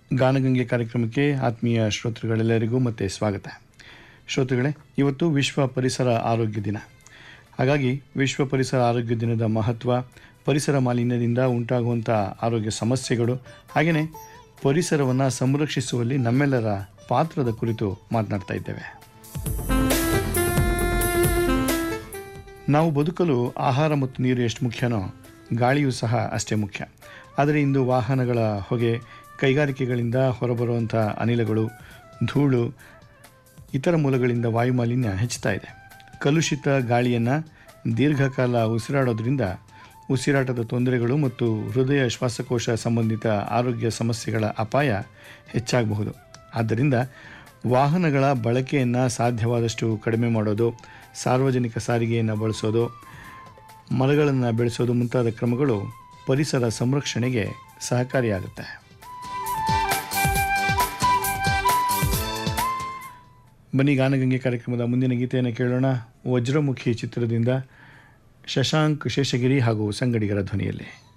ಗಾನಗಂಗೆ ಕಾರ್ಯಕ್ರಮಕ್ಕೆ ಆತ್ಮೀಯ ಶ್ರೋತೃಗಳೆಲ್ಲರಿಗೂ ಮತ್ತೆ ಸ್ವಾಗತ ಶ್ರೋತೃಗಳೇ ಇವತ್ತು ವಿಶ್ವ ಪರಿಸರ ಆರೋಗ್ಯ ದಿನ ಹಾಗಾಗಿ ವಿಶ್ವ ಪರಿಸರ ಆರೋಗ್ಯ ದಿನದ ಮಹತ್ವ ಪರಿಸರ ಮಾಲಿನ್ಯದಿಂದ ಉಂಟಾಗುವಂಥ ಆರೋಗ್ಯ ಸಮಸ್ಯೆಗಳು ಹಾಗೆಯೇ ಪರಿಸರವನ್ನು ಸಂರಕ್ಷಿಸುವಲ್ಲಿ ನಮ್ಮೆಲ್ಲರ ಪಾತ್ರದ ಕುರಿತು ಮಾತನಾಡ್ತಾ ಇದ್ದೇವೆ ನಾವು ಬದುಕಲು ಆಹಾರ ಮತ್ತು ನೀರು ಎಷ್ಟು ಮುಖ್ಯನೋ ಗಾಳಿಯೂ ಸಹ ಅಷ್ಟೇ ಮುಖ್ಯ ಆದರೆ ಇಂದು ವಾಹನಗಳ ಹೊಗೆ ಕೈಗಾರಿಕೆಗಳಿಂದ ಹೊರಬರುವಂಥ ಅನಿಲಗಳು ಧೂಳು ಇತರ ಮೂಲಗಳಿಂದ ವಾಯುಮಾಲಿನ್ಯ ಹೆಚ್ಚುತ್ತಾ ಇದೆ ಕಲುಷಿತ ಗಾಳಿಯನ್ನು ದೀರ್ಘಕಾಲ ಉಸಿರಾಡೋದ್ರಿಂದ ಉಸಿರಾಟದ ತೊಂದರೆಗಳು ಮತ್ತು ಹೃದಯ ಶ್ವಾಸಕೋಶ ಸಂಬಂಧಿತ ಆರೋಗ್ಯ ಸಮಸ್ಯೆಗಳ ಅಪಾಯ ಹೆಚ್ಚಾಗಬಹುದು ಆದ್ದರಿಂದ ವಾಹನಗಳ ಬಳಕೆಯನ್ನು ಸಾಧ್ಯವಾದಷ್ಟು ಕಡಿಮೆ ಮಾಡೋದು ಸಾರ್ವಜನಿಕ ಸಾರಿಗೆಯನ್ನು ಬಳಸೋದು ಮರಗಳನ್ನು ಬೆಳೆಸೋದು ಮುಂತಾದ ಕ್ರಮಗಳು ಪರಿಸರ ಸಂರಕ್ಷಣೆಗೆ ಸಹಕಾರಿಯಾಗುತ್ತೆ ಬನ್ನಿ ಗಾನಗಂಗೆ ಕಾರ್ಯಕ್ರಮದ ಮುಂದಿನ ಗೀತೆಯನ್ನು ಕೇಳೋಣ ವಜ್ರಮುಖಿ ಚಿತ್ರದಿಂದ ಶಶಾಂಕ್ ಶೇಷಗಿರಿ ಹಾಗೂ ಸಂಗಡಿಗರ ಧ್ವನಿಯಲ್ಲಿ